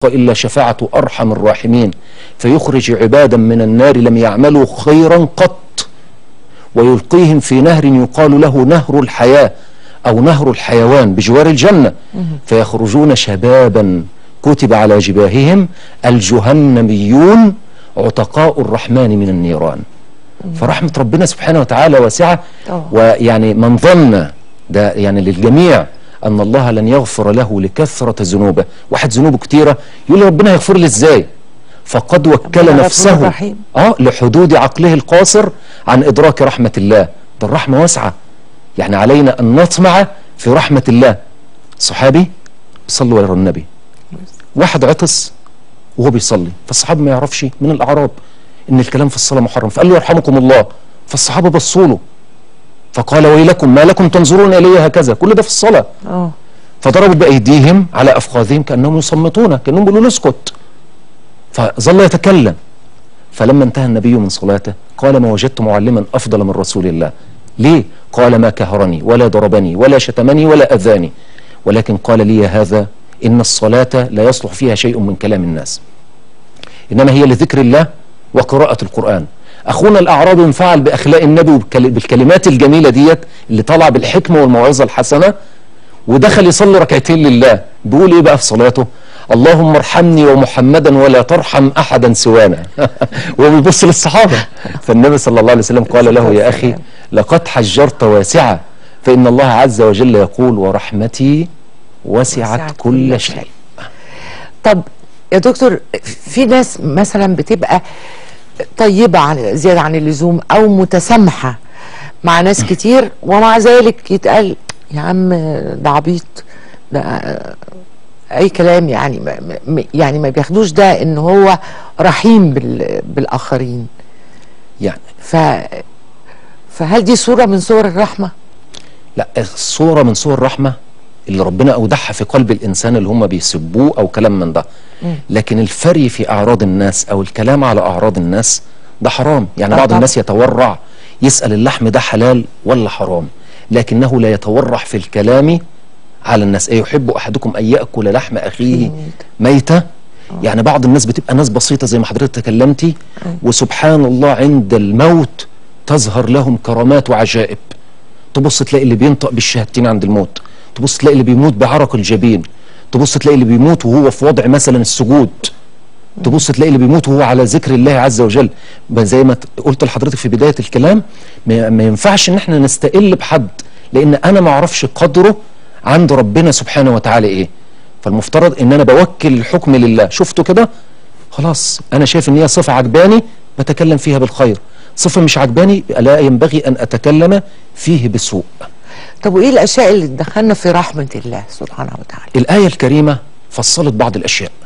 إلا شفاعة أرحم الراحمين فيخرج عبادا من النار لم يعملوا خيرا قط ويلقيهم في نهر يقال له نهر الحياة أو نهر الحيوان بجوار الجنة فيخرجون شبابا كتب على جباههم الجهنميون عتقاء الرحمن من النيران فرحمة ربنا سبحانه وتعالى واسعة طبعا. ويعني من ظن ده يعني للجميع أن الله لن يغفر له لكثرة ذنوبه واحد ذنوبه كتيرة يقول لي ربنا يغفر لي ازاي فقد وكل ربنا غفور نفسه رحيم. اه لحدود عقله القاصر عن إدراك رحمة الله ده الرحمة واسعة يعني علينا أن نطمع في رحمة الله صحابي صلوا على النبي واحد عطس وهو بيصلي فالصحابي ما يعرفش من الأعراب إن الكلام في الصلاة محرم فقال له يرحمكم الله فالصحابة بصوا له فقال ويلكم ما لكم تنظرون إلي هكذا كل ده في الصلاة اه فضربوا بأيديهم على أفخاذهم كأنهم يصمتون كأنهم بيقولوا له اسكت فظل يتكلم فلما انتهى النبي من صلاته قال ما وجدت معلما أفضل من رسول الله ليه؟ قال ما كهرني ولا ضربني ولا شتمني ولا أذاني ولكن قال لي هذا إن الصلاة لا يصلح فيها شيء من كلام الناس إنما هي لذكر الله وقراءة القرآن أخونا الأعرابي انفعل بأخلاق النبي وبالكل- بالكلمات الجميلة ديت اللي طالعة بالحكمة والموعظة الحسنة ودخل يصلي ركعتين لله بيقول ايه بقى في صلاته اللهم ارحمني ومحمدا ولا ترحم احدا سوانا وبيبص للصحابه فالنبي صلى الله عليه وسلم قال له يا اخي لقد حجرت واسعه فان الله عز وجل يقول ورحمتي وسعت وسعت كل كل شيء شيء. طب يا دكتور في ناس مثلا بتبقى طيبة عن زيادة عن اللزوم أو متسامحة مع ناس كتير ومع ذلك يتقال يا عم ده عبيط ده آه، أي كلام يعني ما ما- يعني ما بياخدوش ده إن هو رحيم بال بالآخرين يعني ف فهل دي صورة من صور الرحمة؟ لا صورة من صور الرحمة اللي ربنا أودعها في قلب الإنسان اللي هم بيسبوه أو كلام من ده لكن الفري في أعراض الناس أو الكلام على أعراض الناس ده حرام يعني آه بعض طبعا. الناس يتورع يسأل اللحم ده حلال ولا حرام لكنه لا يتورع في الكلام على الناس أي يحب أحدكم أن يأكل لحم أخيه ميتة يعني بعض الناس بتبقى ناس بسيطة زي ما حضرتك تكلمتي وسبحان الله عند الموت تظهر لهم كرامات وعجائب تبص تلاقي اللي بينطق بالشهادتين عند الموت تبص تلاقي اللي بيموت بعرق الجبين تبص تلاقي اللي بيموت وهو في وضع مثلا السجود تبص تلاقي اللي بيموت وهو على ذكر الله عز وجل بقى زي ما ت- قلت لحضرتك في بداية الكلام ما ما ينفعش ان احنا نستقل بحد لان انا ما اعرفش قدره عند ربنا سبحانه وتعالى ايه فالمفترض ان انا بوكل الحكم لله شفته كده خلاص انا شايف ان هي صفة عجباني بتكلم فيها بالخير صفة مش عجباني لا ينبغي ان اتكلم فيه بسوء طب وإيه الأشياء اللي تدخلنا في رحمة الله سبحانه وتعالى؟ الآية الكريمة فصلت بعض الأشياء